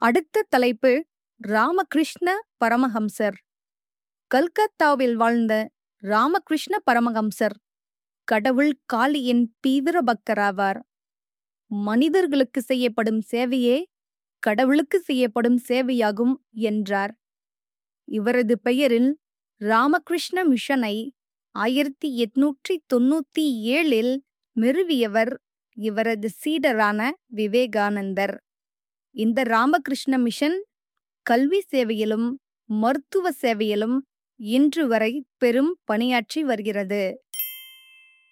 அடுத்த தலைப்பு ராமகிருஷ்ண பரமஹம்சர் கல்கத்தாவில் வாழ்ந்த ராமகிருஷ்ண பரமஹம்சர் கடவுள் காளியின் தீவிர பக்தராவார் மனிதர்களுக்கு செய்யப்படும் சேவையே கடவுளுக்கு செய்யப்படும் சேவையாகும் என்றார் இவரது பெயரில் ராமகிருஷ்ண மிஷனை ஆயிரத்தி எட்நூற்றி தொண்ணூத்தி ஏழில் நிறுவியவர் இவரது சீடரான விவேகானந்தர் இந்த ராமகிருஷ்ண மிஷன் கல்வி சேவையிலும் மருத்துவ சேவையிலும் இன்று வரை பெரும் பணியாற்றி வருகிறது